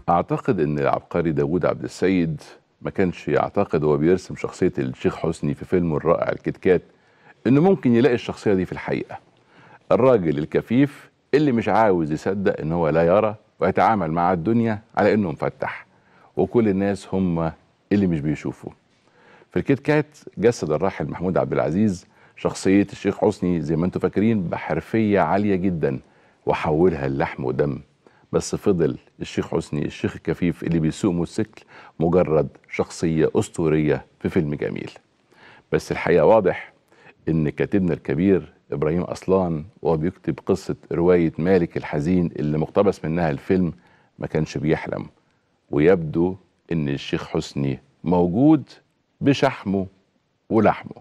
اعتقد ان العبقري داوود عبد السيد ما كانش يعتقد وهو بيرسم شخصيه الشيخ حسني في فيلمه الرائع الكتكات انه ممكن يلاقي الشخصيه دي في الحقيقه الراجل الكفيف اللي مش عاوز يصدق ان هو لا يرى ويتعامل مع الدنيا على انه مفتح وكل الناس هم اللي مش بيشوفوا في الكيت كات جسد الراحل محمود عبد العزيز شخصية الشيخ حسني زي ما انتم فاكرين بحرفية عالية جدا وحولها للحم ودم بس فضل الشيخ حسني الشيخ الكفيف اللي بيسوق موتوسيكل مجرد شخصية أسطورية في فيلم جميل بس الحقيقة واضح إن كاتبنا الكبير إبراهيم أصلان وهو بيكتب قصة رواية مالك الحزين اللي مقتبس منها الفيلم ما كانش بيحلم ويبدو إن الشيخ حسني موجود بشحمه ولحمه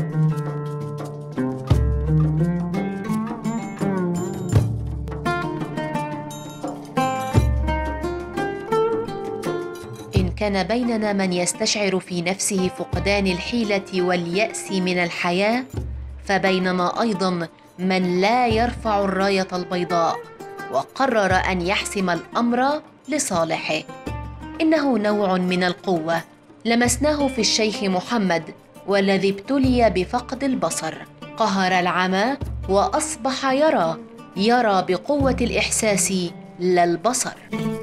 إن كان بيننا من يستشعر في نفسه فقدان الحيلة واليأس من الحياة فبيننا أيضا من لا يرفع الراية البيضاء وقرر أن يحسم الأمر لصالحه إنه نوع من القوة لمسناه في الشيخ محمد والذي ابتلي بفقد البصر قهر العمى وأصبح يرى يرى بقوة الإحساس لا البصر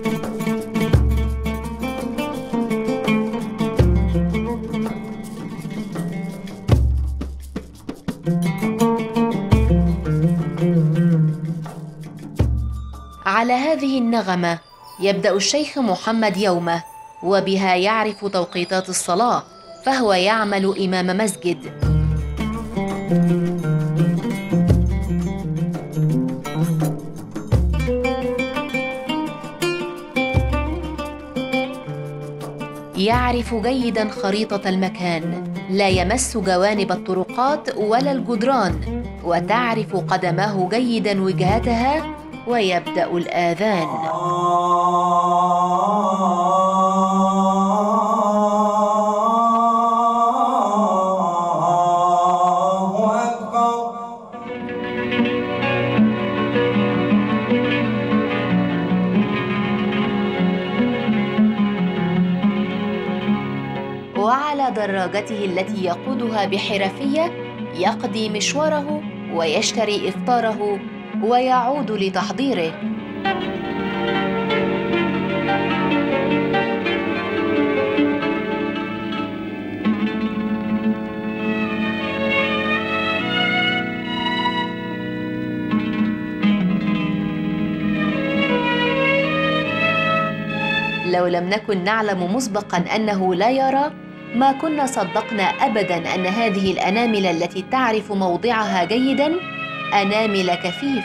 على هذه النغمة يبدأ الشيخ محمد يومه وبها يعرف توقيتات الصلاة فهو يعمل إمام مسجد يعرف جيدا خريطة المكان لا يمس جوانب الطرقات ولا الجدران وتعرف قدماه جيدا وجهتها ويبدأ الآذان وعلى دراجته التي يقودها بحرفية يقضي مشواره ويشتري إفطاره ويعود لتحضيره لو لم نكن نعلم مسبقا انه لا يرى ما كنا صدقنا ابدا ان هذه الانامل التي تعرف موضعها جيدا انامل كفيف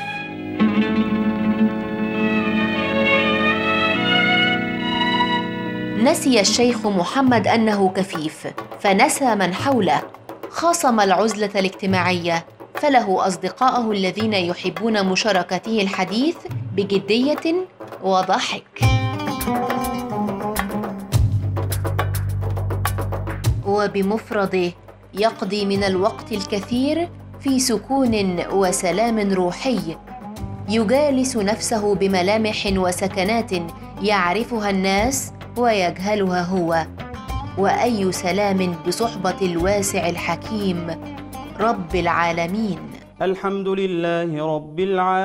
نسي الشيخ محمد انه كفيف فنسى من حوله خاصم العزله الاجتماعيه فله اصدقاءه الذين يحبون مشاركته الحديث بجديه وضحك وبمفرده يقضي من الوقت الكثير في سكون وسلام روحي يجالس نفسه بملامح وسكنات يعرفها الناس ويجهلها هو واي سلام بصحبه الواسع الحكيم رب العالمين الحمد لله رب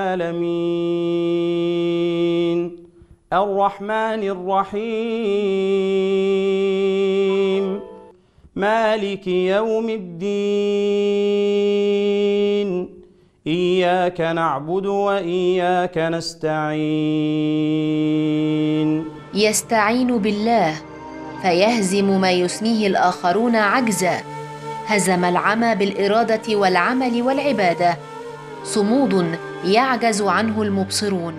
العالمين الرحمن الرحيم مالك يوم الدين إياك نعبد وإياك نستعين يستعين بالله فيهزم ما يسميه الاخرون عجزا هزم العمى بالاراده والعمل والعباده صمود يعجز عنه المبصرون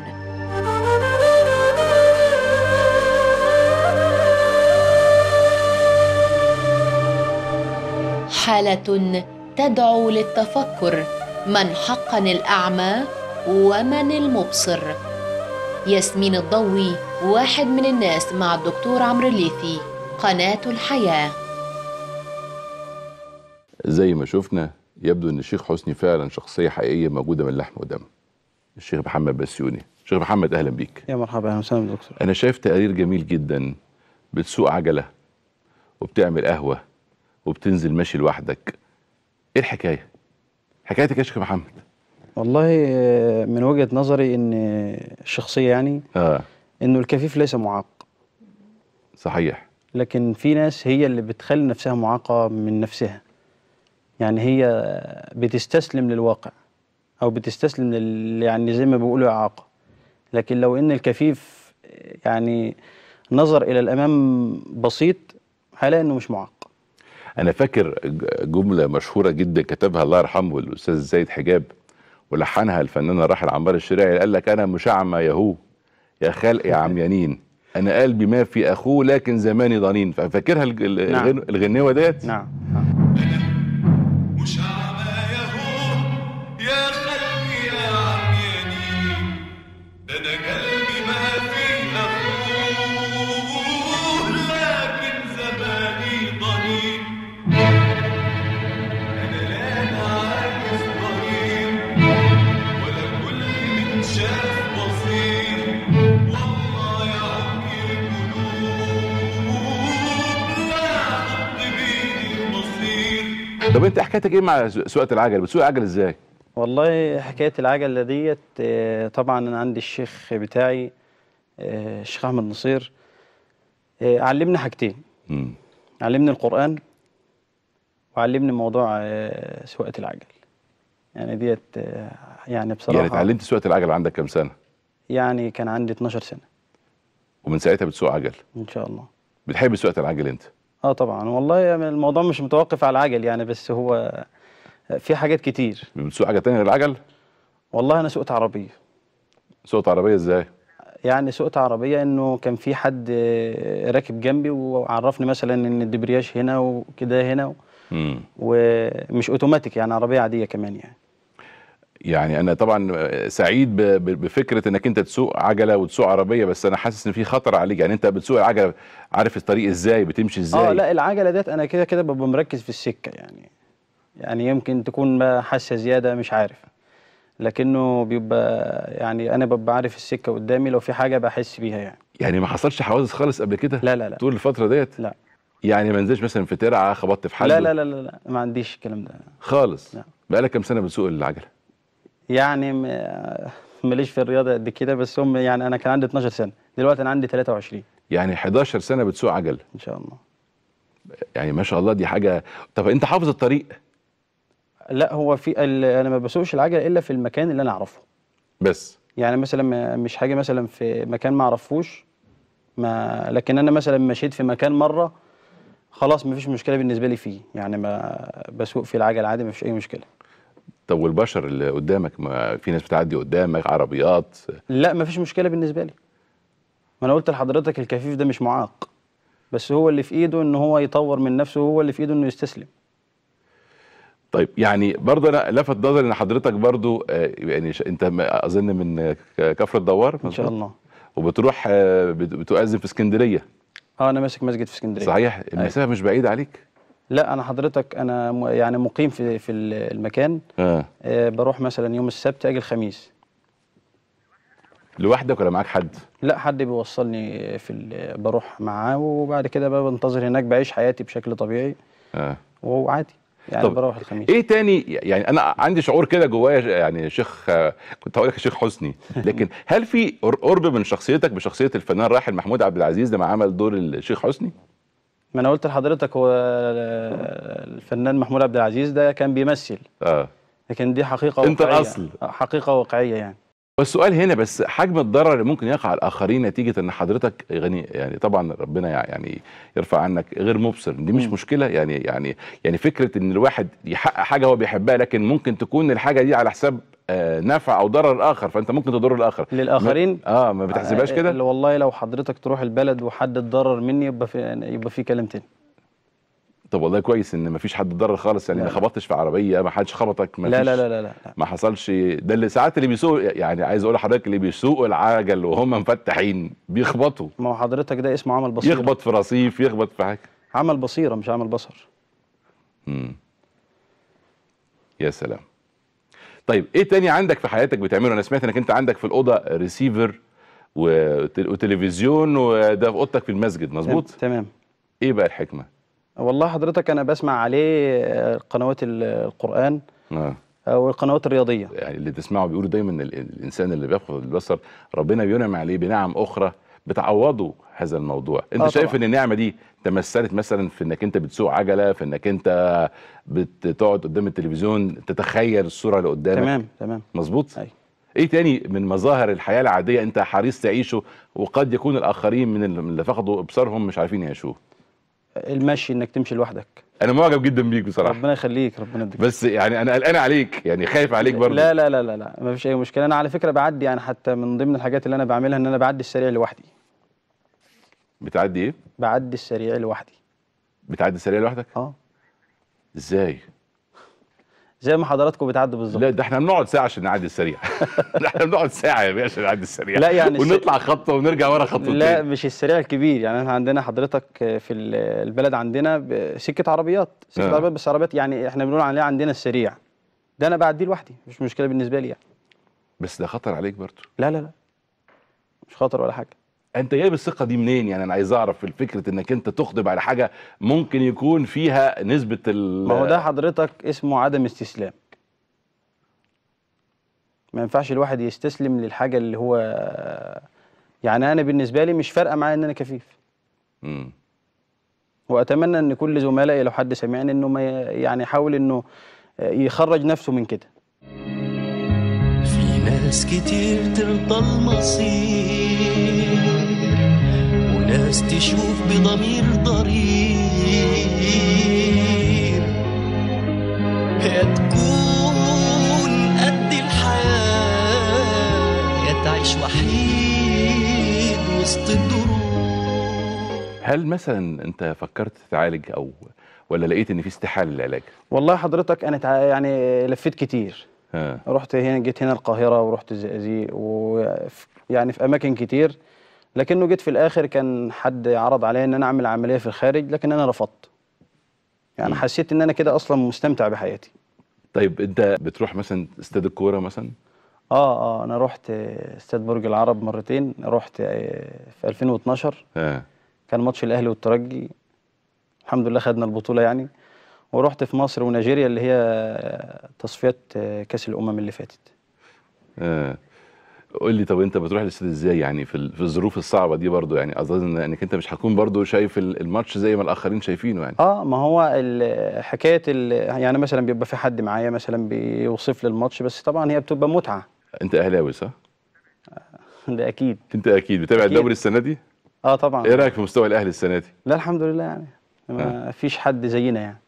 حاله تدعو للتفكر من حقا الاعمى ومن المبصر ياسمين الضوي واحد من الناس مع الدكتور عمرو الليثي قناه الحياه زي ما شفنا يبدو ان الشيخ حسني فعلا شخصيه حقيقيه موجوده من لحم ودم الشيخ محمد بسيوني شيخ محمد اهلا بيك يا مرحبا اهلا وسهلا دكتور انا شايف تقرير جميل جدا بتسوق عجله وبتعمل قهوه وبتنزل ماشي لوحدك ايه الحكايه حكايتك يا شيخ محمد والله آه، من وجهة نظري ان الشخصية يعني اه انه الكفيف ليس معاق صحيح لكن في ناس هي اللي بتخلي نفسها معاقة من نفسها يعني هي بتستسلم للواقع او بتستسلم لل يعني زي ما بيقولوا اعاقة لكن لو ان الكفيف يعني نظر الى الامام بسيط هيلاقي انه مش معاق انا فاكر ج- جمله مشهوره جدا كتبها الله يرحمه الاستاذ زايد حجاب ولحنها الفنان الراحل عمار الشريعي قال لك انا مش اعمى يهو يا خلق يا عميانين انا قلبي ما في اخوه لكن زماني ضنين فاكرها الج- ال- نعم. الغن- الغنيوه ديت نعم نعم. مش أعمى يهو يا قلبي يا عمياني ده أنا قلبي ما فيه أخوه لكن زماني ضنين أنا لا أنا عاجز ضرير ولا كل من شاف بصير والله يعمي القلوب لا ضد بيه المصير طب انت حكايتك ايه مع س- سواقه العجل بتسوق العجل ازاي والله حكاية العجلة ديت آه، طبعا أنا عندي الشيخ بتاعي آه، الشيخ أحمد نصير آه، علمني حاجتين مم. علمني القرآن وعلمني موضوع آه، سواقة العجل يعني ديت آه، يعني بصراحة يعني اتعلمت سواقه العجل عندك كام سنه يعني كان عندي 12 سنة ومن ساعتها بتسوق عجل إن شاء الله بتحب سواقه العجل انت اه طبعا والله يعني الموضوع مش متوقف على العجل يعني بس هو في حاجات كتير بتسوق حاجه تانية غير العجل والله أنا سوقت عربية سوقت عربيه ازاي يعني سوقت عربية انه كان في حد آه، راكب جنبي وعرفني مثلا ان الدبرياج هنا وكده هنا مم. ومش اوتوماتيك يعني عربية عادية كمان يعني يعني انا طبعا سعيد ب- ب- بفكره انك انت تسوق عجله وتسوق عربيه بس انا حاسس ان في خطر عليك يعني انت بتسوق العجله عارف الطريق ازاي بتمشي ازاي اه لا العجلة ديت انا كده كده ببقى مركز في السكة يعني يعني يمكن تكون بقى حاسة زيادة مش عارف لكنه بيبقى يعني انا ببقى عارف السكة قدامي لو في حاجة بحس بيها يعني يعني ما حصلش حوادث خالص قبل كده لا لا لا طول الفتره ديت لا يعني ما نزلش مثلا في ترعه خبطت في حد لا لا لا لا, لا ما عنديش الكلام ده خالص لا. بقالك كام سنه بتسوق العجله يعني م- ماليش في الرياضة قد كده بس هم يعني أنا كان عندي 12 سنة دلوقتي أنا عندي 23 يعني 11 سنه بتسوق عجل إن شاء الله يعني ما شاء الله دي حاجه طب انت حافظ الطريق لا هو في ال- أنا ما بسوقش العجلة إلا في المكان اللي أنا أعرفه بس يعني مثلا ما- مش حاجة مثلا في مكان ما أعرفوش ما لكن أنا مثلا مشيت في مكان مرة خلاص ما فيش مشكلة بالنسبة لي فيه يعني ما بسوق في العجل عادي ما فيش أي مشكلة طب والبشر اللي قدامك ما في ناس بتعدي قدامك عربيات لا ما فيش مشكلة بالنسبة لي ما أنا قلت لحضرتك الكفيف ده مش معاق بس هو اللي في إيده إن هو يطور من نفسه وهو اللي في إيده إنه يستسلم طيب يعني برضه انا لفت نظري ان حضرتك برضه آه، يعني ش- انت م- اظن من آه، ك- كفر الدوار إن شاء الله وبتروح آه، بت- بتؤذن في اسكندريه اه انا ماسك مسجد في اسكندريه صحيح المسافه مش بعيده عليك لا انا حضرتك انا م- يعني مقيم في في ال- المكان اه آه بروح مثلا يوم السبت اجي الخميس لوحدك ولا معاك حد لا حد بيوصلني في ال- بروح معاه وبعد كده بقى بنتظر هناك بعيش حياتي بشكل طبيعي اه وعادي يعني طب بروح الخميس ايه تاني يعني انا عندي شعور كده جوايا يعني شيخ آه، كنت هقول لك شيخ حسني لكن هل في قر- قرب من شخصيتك بشخصيه الفنان الراحل محمود عبد العزيز لما عمل دور الشيخ حسني ما انا قلت لحضرتك هو الفنان محمود عبد العزيز ده كان بيمثل اه لكن دي حقيقه أنت واقعيه الأصل. آه، حقيقه واقعيه يعني والسؤال هنا بس حجم الضرر اللي ممكن يقع على الاخرين نتيجه ان حضرتك غني يعني طبعا ربنا يع- يعني يرفع عنك غير مبصر دي مش مم. مشكله يعني يعني يعني فكره ان الواحد يحقق حاجه هو بيحبها لكن ممكن تكون الحاجه دي على حساب آه، نفع او ضرر الاخر فانت ممكن تضر الاخر للاخرين اه ما بتحسبهاش آه، كده والله لو حضرتك تروح البلد وحد اتضرر مني يبقى في يبقى في كلام تاني طب والله كويس ان ما فيش حد اتضرر خالص يعني لا. ما خبطتش في عربيه ما حدش خبطك ما لا فيش لا لا لا لا لا. ما حصلش ده اللي ساعات اللي بيسوق يعني عايز اقول لحضرتك اللي بيسوقوا العجل وهم مفتحين بيخبطوا ما هو حضرتك ده اسمه عمل بصيره يخبط في رصيف يخبط في حاجه عمل بصيره مش عمل بصر مم. يا سلام طيب ايه تاني عندك في حياتك بتعمله انا سمعت انك انت عندك في الاوضه ريسيفر وتل- وتلفزيون وده في اوضتك في المسجد مظبوط تمام ايه بقى الحكمه والله حضرتك انا بسمع عليه آه، قنوات ال- القران اه او القنوات الرياضيه يعني اللي تسمعه بيقولوا دايما ال- الانسان اللي بيفقد البصر ربنا بينعم عليه بنعم اخرى بتعوضه هذا الموضوع انت آه شايف طبعاً. ان النعمه دي تمثلت مثلا في انك انت بتسوق عجله في انك انت بتقعد قدام التلفزيون تتخيل الصوره اللي قدامك تمام تمام مظبوط أيوة. ايه تاني من مظاهر الحياه العاديه انت حريص تعيشه وقد يكون الاخرين من اللي فقدوا ابصارهم مش عارفين يعيشوه المشي انك تمشي لوحدك انا معجب جدا بيك بصراحه ربنا يخليك ربنا يديك بس يعني انا قلقان عليك يعني خايف عليك برضه لا لا لا لا لا ما فيش اي مشكله انا على فكره بعدي يعني حتى من ضمن الحاجات اللي انا بعملها ان انا بعدي السريع لوحدي بتعدي ايه بعدي السريع لوحدي بتعدي سريع لوحدك اه ازاي زي ما حضراتكم بتعدوا بالظبط لا ده احنا بنقعد ساعه عشان نعدي السريع ده احنا بنقعد ساعه يا باشا عشان نعدي السريع لا يعني الس- ونطلع خطوه ونرجع ورا خطوتين لا مش السريع الكبير يعني احنا عندنا حضرتك في ال- البلد عندنا ب- سكه عربيات سكه آه. عربيات بس عربيات يعني احنا بنقول عليها عندنا السريع ده انا بعديه لوحدي مش مشكله بالنسبه لي يعني بس ده خطر عليك برضه لا لا لا مش خطر ولا حاجه انت جايب الثقه دي منين يعني انا عايز اعرف في فكره انك انت تقدم على حاجه ممكن يكون فيها نسبه ال ما هو ده حضرتك اسمه عدم استسلام ما ينفعش الواحد يستسلم للحاجة اللي هو يعني أنا بالنسبة لي مش فارقة معايا إن أنا كفيف مم. وأتمنى إن كل زملائي لو حد سمعني إنه ما ي- يعني يحاول إنه يخرج نفسه من كده في ناس كتير ترضى المصير وناس تشوف بضمير ضرير يا تكون قد الحياة يا تعيش وحيد وسط الدروب هل مثلا انت فكرت تتعالج او ولا لقيت ان في استحاله للعلاج والله حضرتك أنا تع- يعني لفيت كتير ها رحت هنا جيت هنا القاهرة ورحت الزقازيق وفي يعني في أماكن كتير لكنه جيت في الآخر كان حد عرض عليا إن أنا أعمل عملية في الخارج لكن أنا رفضت يعني مم. حسيت إن أنا كده أصلا مستمتع بحياتي طيب انت بتروح مثلا استاد الكوره مثلا اه اه انا رحت آه، استاد برج العرب مرتين رحت آه، في 2012 ها كان ماتش الاهلي والترجي الحمد لله خدنا البطوله يعني ورحت في مصر ونيجيريا اللي هي آه، تصفيات آه، كاس الامم اللي فاتت ها قول لي طب انت بتروح الاستاد ازاي يعني في ال- في الظروف الصعبه دي برضو يعني اظن انك انت مش هتكون برضو شايف ال- الماتش زي ما الاخرين شايفينه يعني اه ما هو ال- حكايه ال- يعني مثلا بيبقى في حد معايا مثلا بيوصف لي الماتش بس طبعا هي بتبقى متعه انت اهلاوي صح ده اكيد انت اكيد بتابع أكيد. الدوري السنه دي اه طبعا ايه رايك في مستوى الاهلي السنه دي لا الحمد لله يعني ما فيش حد زينا يعني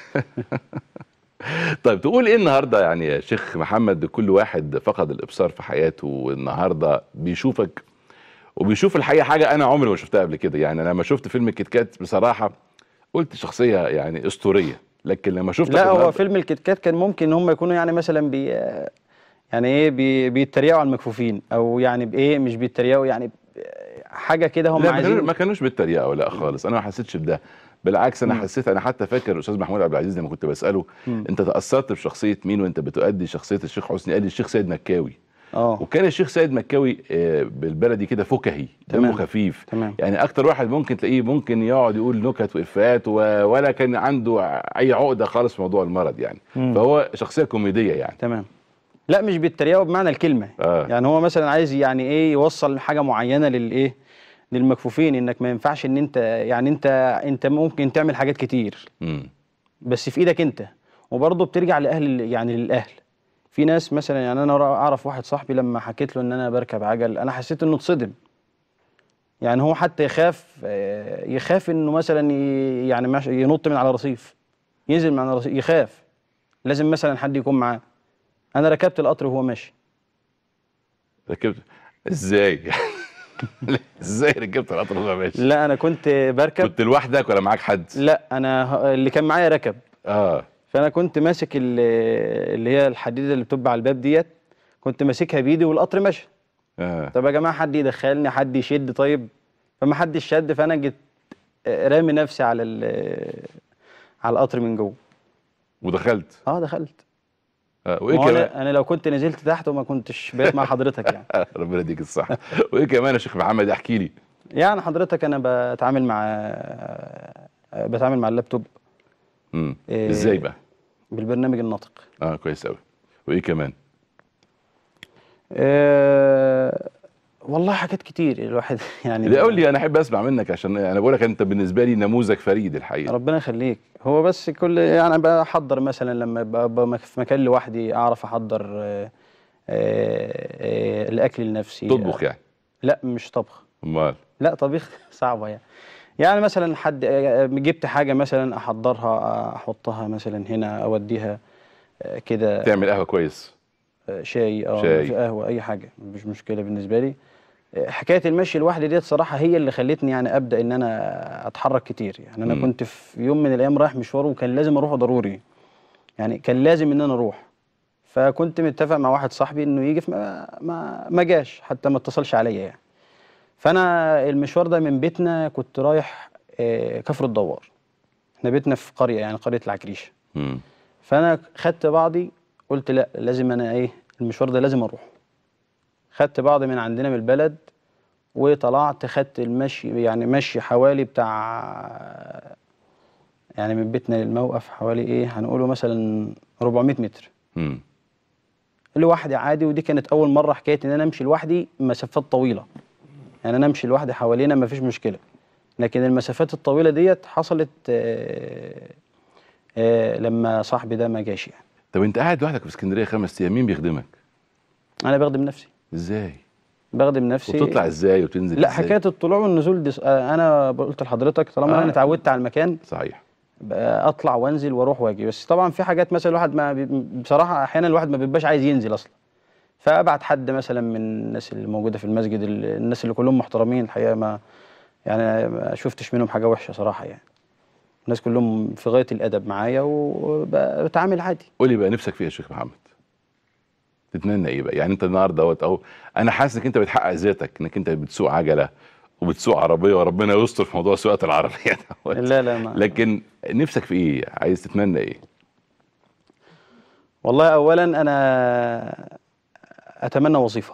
طيب تقول ايه النهارده يعني يا شيخ محمد كل واحد فقد الابصار في حياته والنهارده بيشوفك وبيشوف الحقيقه حاجه انا عمري ما شفتها قبل كده يعني انا لما شفت فيلم كيت كات بصراحه قلت شخصيه يعني اسطوريه لكن لما شفتك لا هو النهاردة- فيلم الكيت كات كان ممكن ان هم يكونوا يعني مثلا بي يعني ايه بي بيتريقوا على المكفوفين او يعني بايه مش بيتريقوا يعني ب- حاجه كده هم لا ما كانوش- عايزين ما كانوش بالتريقه لا خالص انا ما حسيتش بده بالعكس انا مم. حسيت انا حتى فاكر الاستاذ محمود عبد العزيز لما كنت بساله مم. انت تاثرت بشخصيه مين وانت بتؤدي شخصيه الشيخ حسني قال لي الشيخ سيد مكاوي اه وكان الشيخ سيد مكاوي آه، بالبلدي كده فكهي دمه تمام. خفيف تمام يعني اكتر واحد ممكن تلاقيه ممكن يقعد يقول نكت وافيهات و- ولا كان عنده اي عقده خالص في موضوع المرض يعني مم. فهو شخصيه كوميديه يعني تمام لا مش بيتريقوا بمعنى الكلمه اه يعني هو مثلا عايز يعني ايه يوصل حاجه معينه للايه للمكفوفين انك ما ينفعش ان انت يعني انت انت ممكن تعمل حاجات كتير مم. بس في ايدك انت وبرضه بترجع لاهل يعني للاهل في ناس مثلا يعني انا اعرف واحد صاحبي لما حكيت له ان انا بركب عجل انا حسيت انه اتصدم يعني هو حتى يخاف آه، يخاف انه مثلا ي- يعني ماشي ينط من على رصيف ينزل من على رصيف يخاف لازم مثلا حد يكون معاه انا ركبت القطر وهو ماشي ركبت ازاي ازاي ركبت القطر وهو ماشي لا انا كنت بركب كنت لوحدك ولا معاك حد لا انا ه- اللي كان معايا ركب اه فانا كنت ماسك ال- اللي هي الحديده اللي بتبقى على الباب ديت كنت ماسكها بايدي والقطر ماشي اه طب يا جماعه حد يدخلني حد يشد طيب فما حدش شد فانا جيت رامي نفسي على ال- على القطر من جوه ودخلت اه دخلت آه، وايه ما هو كمان انا أنا لو كنت نزلت تحت وما كنتش بقيت مع حضرتك يعني ربنا يديك الصحه وايه كمان يا شيخ محمد احكي لي يعني حضرتك انا بتعامل مع بتعامل مع اللابتوب امم إيه. ازاي بقى بالبرنامج الناطق اه كويس قوي وايه كمان أه والله حاجات كتير الواحد يعني لا قول لي انا احب اسمع منك عشان انا بقول لك انت بالنسبه لي نموذج فريد الحقيقه ربنا يخليك هو بس كل يعني بحضر مثلا لما ابقى في مكان لوحدي اعرف احضر آه، آه، آه، الاكل لنفسي تطبخ يعني لا مش طبخ امال لا طبيخ صعبة يعني يعني مثلا حد جبت حاجة مثلا أحضرها أحطها مثلا هنا أوديها آه، كده تعمل قهوه كويس آه، شاي أو شاي. في قهوة أي حاجة مش مشكلة بالنسبة لي آه، حكاية المشي لوحدي ديت صراحة هي اللي خلتني يعني أبدأ إن أنا أتحرك كتير يعني أنا مم. كنت في يوم من الأيام رايح مشوار وكان لازم أروح ضروري يعني كان لازم إن أنا أروح فكنت متفق مع واحد صاحبي إنه يجي في ما ما, ما جاش حتى ما اتصلش عليا يعني فانا المشوار ده من بيتنا كنت رايح آه، كفر الدوار احنا بيتنا في قريه يعني قريه العكريشه امم فانا خدت بعضي قلت لا لازم انا ايه المشوار ده لازم اروح خدت بعضي من عندنا من البلد وطلعت خدت المشي يعني مشي حوالي بتاع يعني من بيتنا للموقف حوالي ايه هنقوله مثلا 400 متر امم لوحدي عادي ودي كانت اول مره حكايه ان انا امشي لوحدي مسافات طويله يعني انا امشي لوحدي حوالينا ما فيش مشكله لكن المسافات الطويله ديت حصلت آه، آه، لما صاحبي ده ما جاش يعني طب انت قاعد لوحدك في اسكندريه خمس ايام مين بيخدمك انا بخدم نفسي ازاي بخدم نفسي وتطلع ازاي وتنزل لا ازاي حكايه الطلوع والنزول دي آه، انا قلت لحضرتك طالما آه. انا اتعودت على المكان صحيح بقى اطلع وانزل واروح واجي بس طبعا في حاجات مثلا الواحد ما بي- بصراحه احيانا الواحد ما بيبقاش عايز ينزل اصلا فابعت حد مثلا من الناس اللي موجوده في المسجد ال- الناس اللي كلهم محترمين الحقيقه ما يعني ما شفتش منهم حاجه وحشه صراحه يعني الناس كلهم في غايه الادب معايا وبتعامل عادي قول لي بقى نفسك في ايه يا شيخ محمد تتمنى ايه بقى يعني انت النهارده اهوت اهو انا حاسس انك انت بتحقق ذاتك انك انت بتسوق عجله وبتسوق عربيه وربنا يستر في موضوع سواقه العربيه دوت. لا لا ما لكن نفسك في ايه عايز تتمنى ايه والله اولا انا اتمنى وظيفه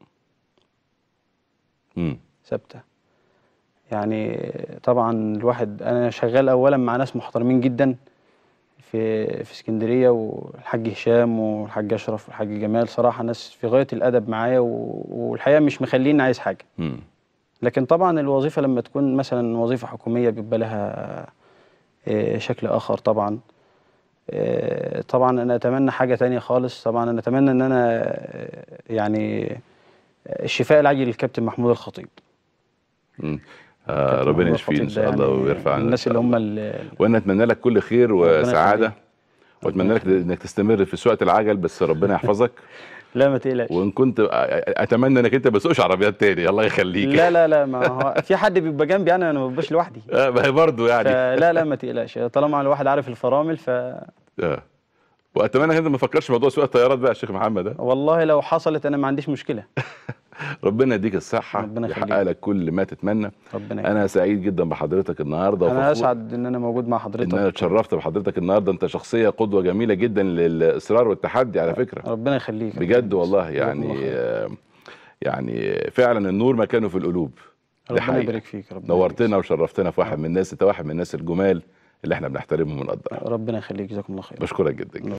امم ثابته يعني طبعا الواحد انا شغال اولا مع ناس محترمين جدا في في اسكندريه والحاج هشام والحاج اشرف والحاج جمال صراحه ناس في غايه الادب معايا و- والحقيقه مش مخليني عايز حاجه امم لكن طبعا الوظيفه لما تكون مثلا وظيفه حكوميه بيبقى لها آه، شكل اخر طبعا آه، طبعا انا اتمنى حاجه تانية خالص طبعا انا اتمنى ان انا آه، يعني الشفاء العاجل للكابتن محمود الخطيب مم. آه كابتن ربنا محمود يشفيه ان الخطيب شاء ده الله يعني ويرفع عنه إن الناس شاء اللي هم الله. ال- وانا اتمنى لك كل خير وسعاده يخليك. واتمنى لك انك تستمر في سواقه العجل بس ربنا يحفظك لا ما تقلقش وان كنت اتمنى انك انت ما تسوقش عربيات تاني الله يخليك لا لا لا ما هو في حد بيبقى جنبي انا انا ما ببقاش لوحدي آه، ما هي برضه يعني فلا لا ما تقلقش طالما الواحد عارف الفرامل ف آه. واتمنى انك انت ما تفكرش في موضوع سواقه الطيارات بقى يا شيخ محمد آه. والله لو حصلت انا ما عنديش مشكله ربنا يديك الصحه ربنا يحقق يخليك. لك كل ما تتمنى ربنا انا سعيد جدا بحضرتك النهارده انا وفخور اسعد ان انا موجود مع حضرتك ان انا اتشرفت بحضرتك النهارده انت شخصيه قدوه جميله جدا للاصرار والتحدي على فكره ربنا يخليك بجد والله جزاكم الله يعني خير. آه، يعني فعلا النور مكانه في القلوب دي ربنا حقيقة. يبارك فيك ربنا نورتنا يبارك وشرفتنا في واحد من الناس انت واحد من الناس الجمال اللي احنا بنحترمهم ونقدرهم فيك. ربنا يخليك جزاكم الله خير بشكرك جدا